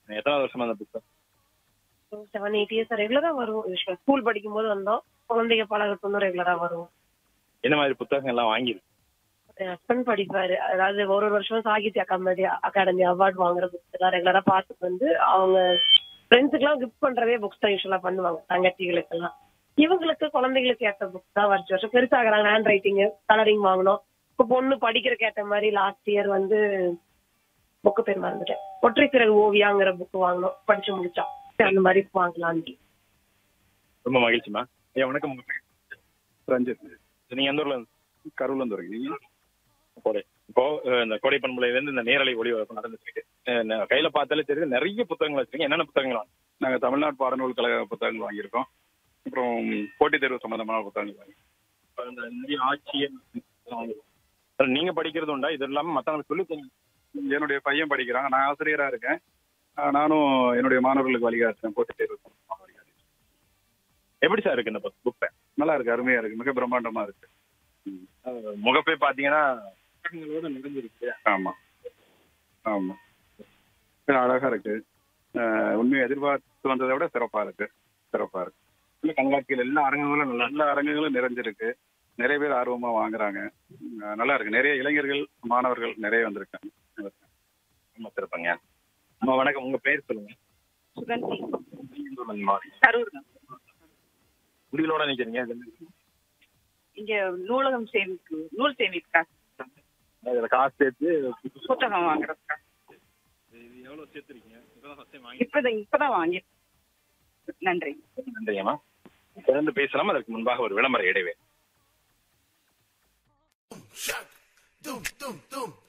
எத்தனாவது வருஷமா அந்த புக் செவன் எயிட் இயர்ஸ் ரெகுலரா வரும் ஸ்கூல் படிக்கும் போது வந்தோம் குழந்தைங்க பழகட்டும் ரெகுலரா வரும் என்ன மாதிரி புத்தகங்கள் எல்லாம் வாங்கியிருக்கு என் ஹஸ்பண்ட் படிப்பாரு அதாவது ஒரு ஒரு வருஷம் சாகித்ய அகாடமி அகாடமி அவார்ட் வாங்குற புக்ஸ் எல்லாம் ரெகுலரா பார்த்துட்டு வந்து அவங்க ஃப்ரெண்ட்ஸுக்கு கிஃப்ட் பண்றதே புக்ஸ் தான் யூஸ்வலா பண்ணுவாங்க தங்கச்சிகளுக்கு எல்லாம் இவங்களுக்கு குழந்தைகளுக்கு ஏற்ற புக்ஸ் தான் வருஷம் வருஷம் பெருசாகிறாங்க ஹேண்ட் ரைட்டிங் கலரிங் வாங்கணும் இப்போ பொண்ணு படிக்கிறதுக்கு ஏற்ற மாதிரி லாஸ்ட் இயர் வந்து புக்கு பேர் மறந்துட்டேன் ஒற்றை சிறகு ஓவியாங்கிற புக் வாங்கணும் படிச்சு முடிச்சா அந்த மாதிரி வாங்கலான்ட்டு ரொம்ப மகிழ்ச்சிமா ஐயா வணக்கம் உங்க பேர் ரஞ்சித் நீங்க எந்த ஊர்ல இருந்து? கருவலந்துறை நீங்க கோடை இப்போ அஹ், இந்த கோடை பண்புலையில இருந்து இந்த நேரலை ஒளிபரப்பு நடந்துட்டு இருக்கு அஹ், ந- கையில பார்த்தாலே தெரியுது நிறைய புத்தகங்கள் வச்சிருக்கீங்க என்னென்ன புத்தகங்கள் வாங்க நாங்க தமிழ்நாடு பாடநூல் கழக புத்தகங்கள் வாங்கியிருக்கோம் அப்புறம் போட்டித் தேர்வு சம்பந்தமான புத்தகங்கள் வாங்கி இந்த இந்திய ஆட்சியர் இதெல்லாம் வாங்கிருக்கோம். அப்புறம் நீங்க படிக்கிறது உண்டா இது இல்லாம மத்தவங்களுக்கு சொல்லி தரீங்க. என்னுடைய பையன் படிக்கிறான் நான் ஆசிரியரா இருக்கேன் ஆஹ் நானும் என்னுடைய மாணவர்களுக்கு வழிகாட்டுறேன் போட்டித் தேர்வு சம்பந்தமான வழிகாட்டு எப்படி சார் இருக்கு இந்த புக் நல்லா இருக்கு அருமையா இருக்கு மிக பிரம்மாண்டமா இருக்கு ம். முகப்பே பாத்தீங்கன்னா புத்தகங்களோட நிறைஞ்சிருக்கு ஆமா ஆமா இது அழகா இருக்கு ஆஹ் உண்மையை எதிர்பார்த்து வந்ததை விட சிறப்பா இருக்கு சிறப்பா இருக்கு இல்ல கண்காட்சிகள் எல்லா அரங்குகளும் நல்லா எல்லா அரங்குகளும் நிறைஞ்சிருக்கு நிறைய பேர் ஆர்வமா வாங்குறாங்க ஆஹ் நல்லா இருக்கு நிறைய இளைஞர்கள் மாணவர்கள் நிறைய வந்திருக்காங்க ரொம்ப சிறப்புங்க அம்மா வணக்கம் உங்க பேர் சொல்லுங்க சுகந்தி மாறி கரூர் தான். முடிகளோட நிக்கிறீங்க இது என்ன? இங்க நூலகம் சேமிப்பு நூல் சேமிப்புக்கா இதுல காசு சேர்த்து புத்தகம் வாங்குறதுக்கா இது எவ்வளவு சேர்த்துருக்கீங்க இப்பதான் ஃபர்ஸ்ட் டைம் வாங்கி இப்பதான் இப்பதான் வாங்கி நன்றி நன்றியம்மா தொடர்ந்து பேசலாம் அதற்கு முன்பாக ஒரு விளம்பர இடைவே Shak, dum, dum, dum.